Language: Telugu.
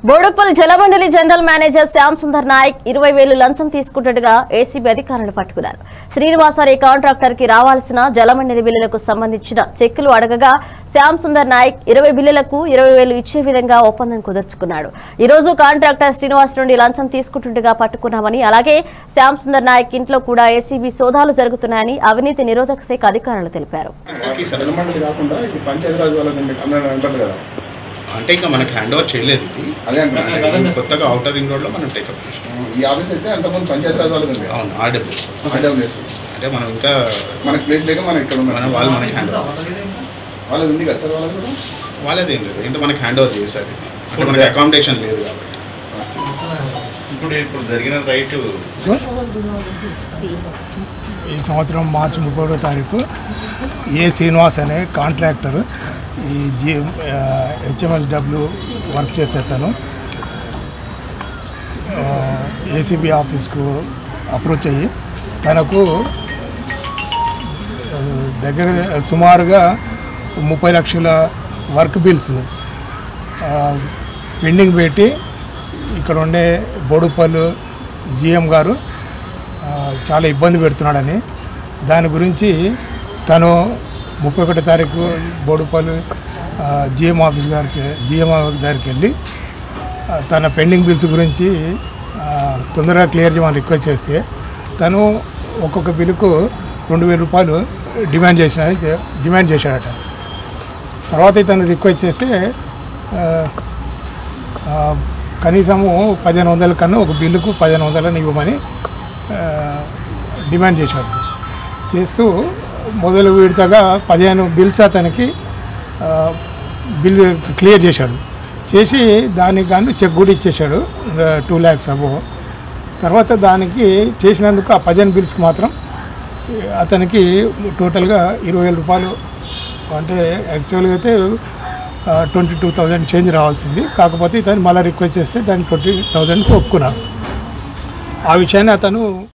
బోడుప్పల్ జలమండలి జనరల్ మేనేజర్ శ్యామ్ సుందర్ నాయక్ ఇరవై వేలు లంచం తీసుకుంటుగా ఏసీబీ అధికారులు పట్టుకున్నారు శ్రీనివాస్ అనే కాంట్రాక్టర్ కి రావాల్సిన జలమండలి బిల్లులకు సంబంధించిన చెక్కులు అడగగా శ్యామ్ సుందర్ నాయక్ ఇరవై బిల్లులకు ఇరవై వేలు ఇచ్చే విధంగా ఒప్పందం కుదుర్చుకున్నాడు ఈ రోజు కాంట్రాక్టర్ శ్రీనివాస్ నుండి లంచం తీసుకుంటుండగా పట్టుకున్నామని అలాగే శ్యామ్ సుందర్ నాయక్ ఇంట్లో కూడా ఏసీబీ సోదాలు జరుగుతున్నాయని అవినీతి నిరోధక శాఖ అధికారులు తెలిపారు ఈ సెటిల్మెంట్ కాకుండా ఇది పంచాయతీరాజ్ వాళ్ళని అందరూ అంటారు కదా అంటే ఇంకా మనకి హ్యాండ్ ఓవర్ చేయలేదు ఇది అదే అంటున్నాను ఇది కొత్తగా అవుటర్ రింగ్ రోడ్ లో మనం టేకప్ చేసినాం ఈ ఆఫీస్ అయితే అంతకుముందు పంచాయతీరాజ్ వాళ్ళది ఉంది అవును ఆర్డబ్ల్యూస్ ఆర్డబ్ల్యూఎస్ అంటే మనం ఇంకా మనకి ప్లేస్ లేక మనం ఇక్కడ మన ఉన్నాం వాళ్ళు మనకి హ్యాండ్ ఓవర్ వాళ్ళది ఉంది కదా సార్ వాళ్ళది కూడా వాళ్ళది ఏం లేదు ఏంటో మనకి హ్యాండ్ ఓవర్ చేశారు ఇది. అంటే మనకి అకామిడేషన్ లేదు కాబట్టి ఇప్పుడు ఇప్పుడు జరిగిన రైట్ ఈ సంవత్సరం మార్చి ముప్పై తారీఖు ఏ శ్రీనివాస్ అనే కాంట్రాక్టర్ ఈ జి హెచ్ఎంఎస్డబ్ల్యూ వర్క్ చేసే తను ఏసీబీ ఆఫీస్కు అప్రోచ్ అయ్యి తనకు ఆ, దగ్గర సుమారుగా ముప్పై లక్షల వర్క్ బిల్స్ ఆ, పెండింగ్ పెట్టి ఇక్కడ ఉండే బోడుపల్లు జిఎం గారు ఆ, చాలా ఇబ్బంది పెడుతున్నాడని దాని గురించి తను ముప్పై ఒకటో తారీఖు బోడుపల్లి జిఎం ఆఫీస్ గారికి జిఎం ఆఫీస్ గారికి వెళ్ళి ఆ, తన పెండింగ్ బిల్స్ గురించి ఆ, తొందరగా క్లియర్ చేయమని రిక్వెస్ట్ చేస్తే తను ఒక్కొక్క బిల్లుకు రెండు వేల రూపాయలు డిమాండ్ చేసిన డిమాండ్ చేశాడట తర్వాత ఇతను రిక్వెస్ట్ చేస్తే ఆ, ఆ, కనీసము పదిహేను వందల కన్నా ఒక బిల్లుకు పదిహేను వందలని ఇవ్వమని ఆ, డిమాండ్ చేశాడు చేస్తూ మొదలు విడతగా పదిహేను బిల్స్ అతనికి ఆ, బిల్ క్లియర్ చేశాడు చేసి దానికి కానీ చెక్ కూడా ఇచ్చేశాడు టూ ల్యాక్స్ అబో తర్వాత దానికి చేసినందుకు ఆ పదిహేను బిల్స్కి మాత్రం అతనికి టోటల్గా ఇరవై వేల రూపాయలు అంటే యాక్చువల్గా అయితే ట్వంటీ టూ థౌజండ్ చేంజ్ రావాల్సింది కాకపోతే ఇతను మళ్ళీ రిక్వెస్ట్ చేస్తే దాన్ని ట్వంటీ థౌజండ్కి ఒప్పుకున్నాడు ఆ విషయాన్ని అతను